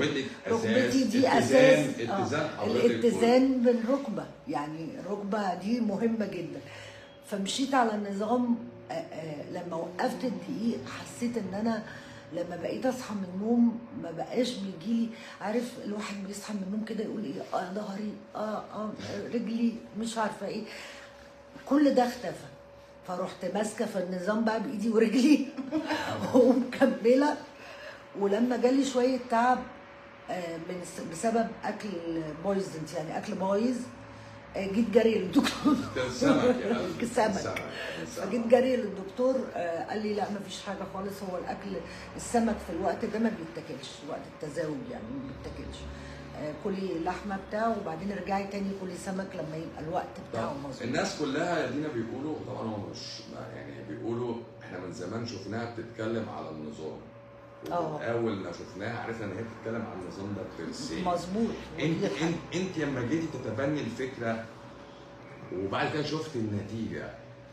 ركبتك ركبتي اساس دي اتزان اساس آه، اتزان حضرتك الاتزان بالركبه يعني الركبه دي مهمه جدا فمشيت على النظام آه، آه، لما وقفت الدقيق حسيت ان انا لما بقيت اصحى من النوم ما بقاش بيجيلي عارف الواحد بيصحى من النوم كده يقول ايه اه ظهري اه اه رجلي مش عارفه ايه كل ده اختفى فرحت ماسكه في النظام بقى بايدي ورجلي ومكمله ولما جالي شويه تعب آه، من الس- بسبب اكل بويزنت يعني اكل بايظ آه، جيت جري للدكتور ده السمك يا قلبي. السمك. السمك. السمك. فجيت جري للدكتور آه، قال لي لا مفيش حاجه خالص هو الاكل السمك في الوقت ده ما بيتاكلش وقت التزاوج يعني ما بيتاكلش آه، كلي لحمه بتاعه وبعدين ارجعي تاني كلي سمك لما يبقى الوقت بتاعه طب مظبوط الناس كلها يا دينا بيقولوا طبعا هو مش يعني بيقولوا احنا من زمان شفناها بتتكلم على النظام اه. اول ما شفناها عرفنا ان هي بتتكلم عن النظام ده بترسيه مظبوط انت ودي الحاجة. انت انت لما جيتي تتبني الفكره وبعد كده شفت النتيجه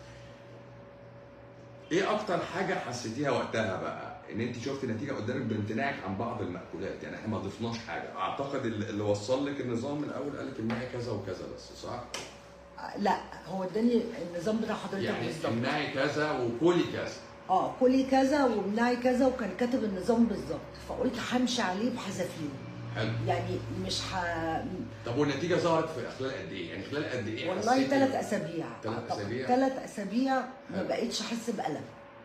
ايه اكتر حاجه حسيتيها وقتها بقى ان انت شفت نتيجه قدامك بامتناعك عن بعض المأكولات يعني احنا ما ضفناش حاجه اعتقد اللي اللي وصل لك النظام من الاول قال لك امنعي كذا وكذا بس صح لا هو اداني النظام بتاع حضرتك يعني بالظبط امنعي كذا وكلي كذا اه كلي كذا وامنعي كذا وكان كاتب النظام بالظبط فقلت همشي عليه بحذافيره حلو يعني مش ه... طب والنتيجه ظهرت في خلال قد ايه يعني خلال قد ايه والله حسيتي- ثلاث اسابيع تلات أعتقد. أسابيع؟ تلات اسابيع ما حلو. بقتش احس بالم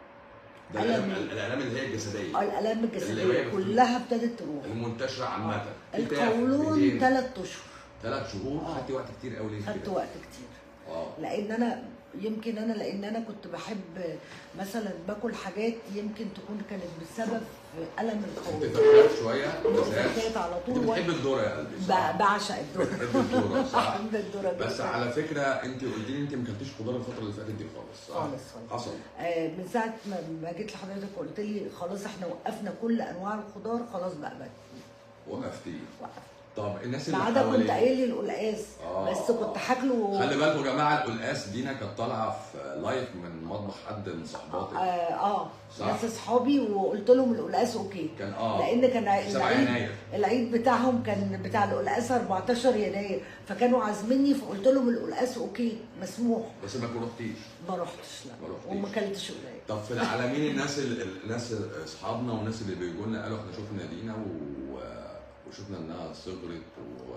ده الالام ألم. الالام اللي هي الجسديه آه، الالام اللي الجسديه هي كلها ابتدت تروح المنتشره عامه القولون ثلاث اشهر ثلاث شهور آه. خدتي وقت كتير قوي ليه خدت كده؟ وقت كتير اه لان انا يمكن انا لان انا كنت بحب مثلا باكل حاجات يمكن تكون كانت بسبب الم انت القولون فكرت شويه بالذات فكانت على انت طول بتحب الذره يا قلبي صح؟ ب- بعشق الذره بتحب الذره صح؟ بحب الذره بس جداً. على فكره انت قلت لي انت ما اكلتيش خضار الفتره اللي فاتت دي خالص صح؟ خالص خالص. حصل آه، من ساعه ما ما جيت لحضرتك قلت لي خلاص احنا وقفنا كل انواع الخضار خلاص بقى بقى وقفتي وقف طب الناس ما اللي عدا كنت حواليك قايل لي القلقاس آه. بس كنت حاكله خلي بالكم يا جماعه القلقاس دينا كانت طالعه في لايف من مطبخ حد من اه صحباتك اه صح. ناس اصحابي وقلت لهم القلقاس اوكي كان اه لان كان 7 العيد يناير العيد بتاعهم كان بتاع القلقاس 14 يناير فكانوا عازميني فقلت لهم القلقاس اوكي مسموح بس ما رحتيش ما رحتش لا ما رحتيش. وما كلتش قلقاس طب في العالمين الناس ال- الناس اصحابنا والناس اللي بيجوا لنا قالوا احنا شفنا دينا و... وشفنا انها صغرت و...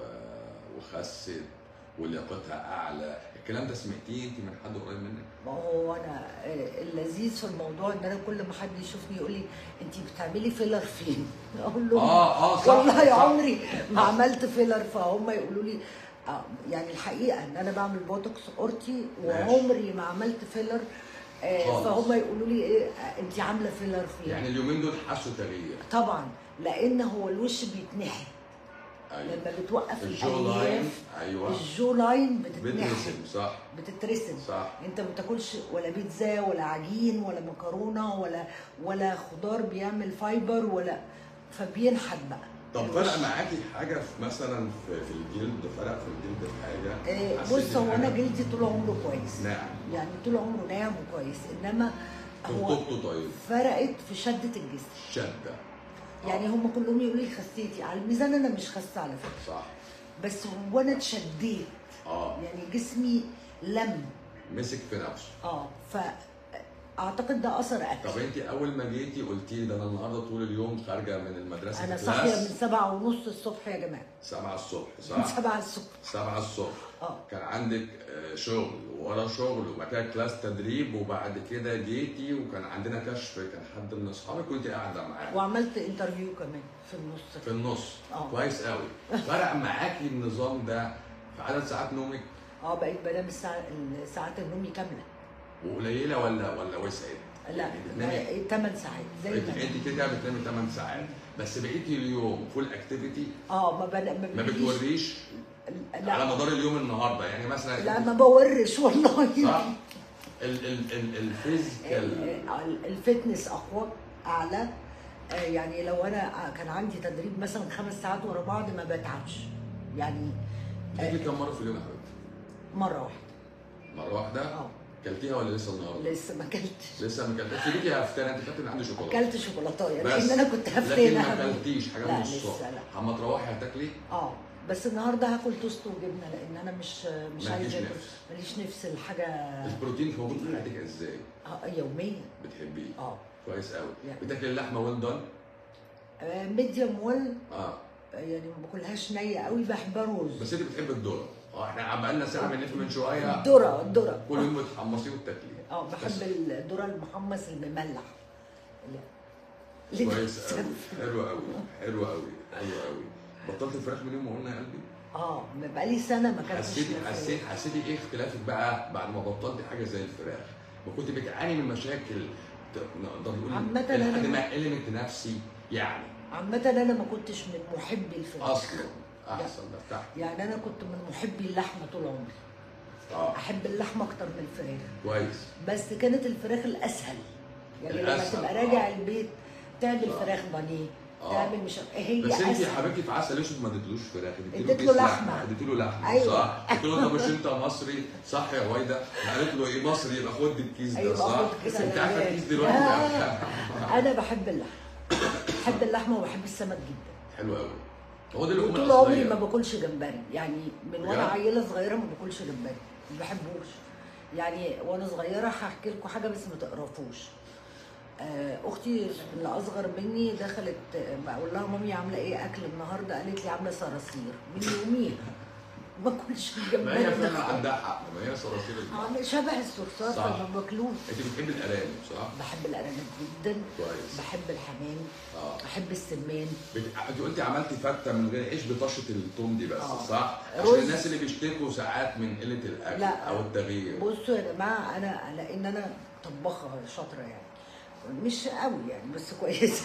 وخست ولياقتها اعلى الكلام ده سمعتيه انت من حد قريب منك ما هو انا آه، اللذيذ في الموضوع ان انا كل ما حد يشوفني يقول لي انت بتعملي فيلر فين؟ اقول له اه اه صح والله صح. عمري ما عملت فيلر فهم يقولوا لي آه يعني الحقيقه ان انا بعمل بوتوكس اورتي وعمري ما عملت فيلر آه خالص. فهم يقولوا لي ايه آه، انت عامله فيلر فين؟ يعني اليومين دول حسوا تغيير طبعا لان هو الوش بيتنحت ايوه لما بتوقف الجو لاين الالياف ايوه الجو لاين بتتنحت بترسم صح بتترسم صح انت ما بتاكلش ولا بيتزا ولا عجين ولا مكرونه ولا ولا خضار بيعمل فايبر ولا فبينحت بقى طب الوش. فرق معاكي حاجه في مثلا في, في الجلد فرق في الجلد في حاجه آه، حسيتي بص هو انا بحاجة؟ جلدي طول عمره كويس نعم يعني طول عمره ناعم وكويس انما هو رطوبته طيب فرقت في شده الجسم شده يعني هم كلهم يقولوا لي خسيتي على الميزان انا مش خاسه على فكره صح بس وانا اتشديت اه يعني جسمي لم مسك في نفسه اه فاعتقد ده اثر اكل طب انت اول ما جيتي قلتي لي ده انا النهارده طول اليوم خارجه من المدرسه انا كلاس صاحيه من سبعة ونص الصبح يا جماعه 7 الصبح من صح؟ سبعة الصبح 7 الصبح اه كان عندك آه، شغل ورا شغل وبعد كده كلاس تدريب وبعد كده جيتي وكان عندنا كشف كان حد من اصحابك كنت قاعده معاه وعملت انترفيو كمان في النص في النص اه. كويس قوي فرق معاكي النظام ده في عدد ساعات نومك اه بقيت بنام الساعه ساعات النوم كامله وقليله ولا ولا وسعت؟ لا يعني بتنامي 8 ساعات زي انت ما أنا. انت كده بتنامي 8 ساعات بس بقيتي اليوم فول اكتيفيتي اه ما بنا... ما بيجيش- بتوريش على لا مدار اليوم النهارده يعني مثلا لا ما بورش والله صح ال ال ال الفيزيكال ال- الفتنس اقوى اعلى آه، يعني لو انا كان عندي تدريب مثلا خمس ساعات ورا بعض ما بتعبش يعني بتجي كم مره في اليوم يا حبيبتي؟ مره واحده مره واحده اه كلتيها ولا لسه النهارده؟ لسه ما اكلتش لسه ما كلتيش بس ليكي هفتان انت كلت من عندي شوكولاته اكلت شوكولاتايه بس. لان انا كنت لكن هفتانه ما كلتيش حاجه لا، من لسه الصبح لا. اما تروحي هتاكلي اه بس النهارده هاكل توست وجبنه لان انا مش مش مالكيش عايزه نفس. ماليش نفس الحاجه البروتين موجود في حياتك ازاي؟ آه يوميا بتحبيه اه كويس قوي يعني. بتاكلي اللحمه ويل دون ميديوم ويل اه يعني ما باكلهاش نيه قوي بحبها رز بس انت بتحب الذره اه احنا عم بقالنا ساعه بنلف من شويه الذره الذره كل يوم بتحمصيه وتاكليه اه بس. بحب الذره المحمص المملح اللي- اللي كويس قوي حلو قوي حلو قوي حلو قوي بطلت الفراخ من يوم ما قلنا يا قلبي اه بقالي سنه ما اكلتش حسيتي فراخ. حسيت حسيتي ايه اختلافك بقى بعد ما بطلت حاجه زي الفراخ ما كنت بتعاني من مشاكل ت- نقدر نقول عامة لحد أنا- ما المنت نفسي يعني عامه انا ما كنتش من محبي الفراخ اصلا احسن ده بتاعك يعني انا كنت من محبي اللحمه طول عمري اه احب اللحمه اكتر من الفراخ كويس بس كانت الفراخ الاسهل يعني لما الأسهل، تبقى آه. راجع البيت تعمل صح. فراخ بانيه آه. تعمل مش عارف- هي بس انت يا اسهل حبيبتي في عسل اسود ما اديتلوش فراخ اديت كيس له لحمة. اديت له لحمه أيوة. صح قلت له طب مش انت مصري صح يا هويدا قالت له ايه مصري يبقى خد الكيس ده أيوة، صح خد كيس انت عارفه العيال. الكيس دلوقتي آه. انا بحب اللحمه بحب اللحمه وبحب السمك جدا حلو قوي هو ده اللحوم وطول عمري الاصليه ما باكلش جمبري يعني من وانا بجد؟ عيله صغيره ما باكلش جمبري ما بحبوش يعني وانا صغيره هحكي لكم حاجه بس ما تقرفوش آه، اختي اللي اصغر مني دخلت آه، بقول لها مامي عامله ايه اكل النهارده قالت لي عامله صراصير من يوميها ما باكلش ما الجمبري هي فعلا ده. عندها حق ما هي صراصير البحر. عامل شبه الصرصار صح. فما باكلوش انت بتحبي الارانب صح؟ بحب الارانب جدا كويس بحب الحمام اه بحب السمان بت... انت قلتي عملتي فته من غير عيش بطشه التوم دي بس آه. صح؟ رز. عشان الناس اللي بيشتكوا ساعات من قله الاكل لا. او التغيير بصوا يا جماعه انا لان انا طباخه شاطره يعني مش قوي يعني بس كويسه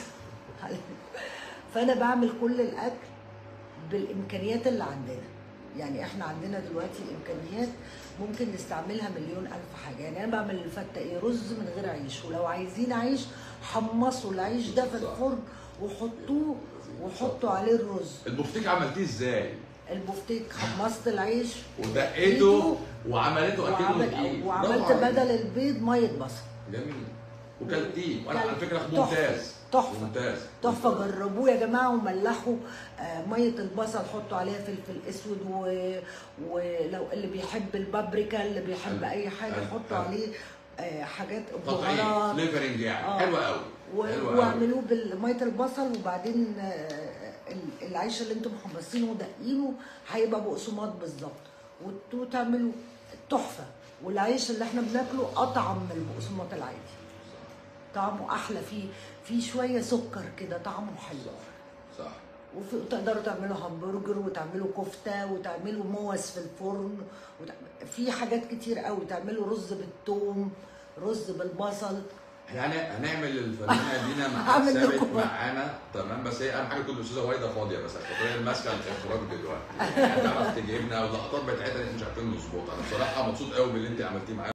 فانا بعمل كل الاكل بالامكانيات اللي عندنا يعني احنا عندنا دلوقتي امكانيات ممكن نستعملها مليون الف حاجه يعني انا بعمل الفته ايه رز من غير عيش ولو عايزين عيش حمصوا العيش ده في صح. الفرن وحطوه وحطوا عليه الرز البفتيك عملتيه ازاي؟ البفتيك حمصت العيش ودقيته وعملته اكنه وعمل دقيق وعملت برافو عليك. بدل البيض ميه بصل جميل وكلتيه وانا على كلت. فكره تحفة. ممتاز تحفة. ممتاز تحفه جربوه يا جماعه وملحوا آه، ميه البصل حطوا عليها فلفل اسود و... ولو اللي بيحب البابريكا اللي بيحب حلو. اي حاجه حلو. حطوا حلو. عليه آه، حاجات تطعيم بهارات فليفرنج يعني آه. حلو قوي و- حلو قوي واعملوه بميه البصل وبعدين آه، ال- العيش اللي انتم محمصينه ودقينه هيبقى بقسماط بالظبط وت- وتعملوا تحفه والعيش اللي احنا بناكله اطعم من البقسماط العادي طعمه احلى فيه فيه شويه سكر كده طعمه حلو صح وتقدروا تعملوا همبرجر وتعملوا كفته وتعملوا موز في الفرن وتع- في حاجات كتير قوي تعملوا رز بالثوم رز بالبصل احنا هن- هنعمل الفنانه دينا مع هعمل ثابت لكم. معانا تمام بس هي اهم حاجه تكون الاستاذه وايده فاضيه بس عشان خاطر هي اللي ماسكه الاخراج دلوقتي يعني هتعرف تجيبنا واللقطات بتاعتها احنا مش عارفين نظبطها انا بصراحه مبسوط قوي باللي انت عملتيه معايا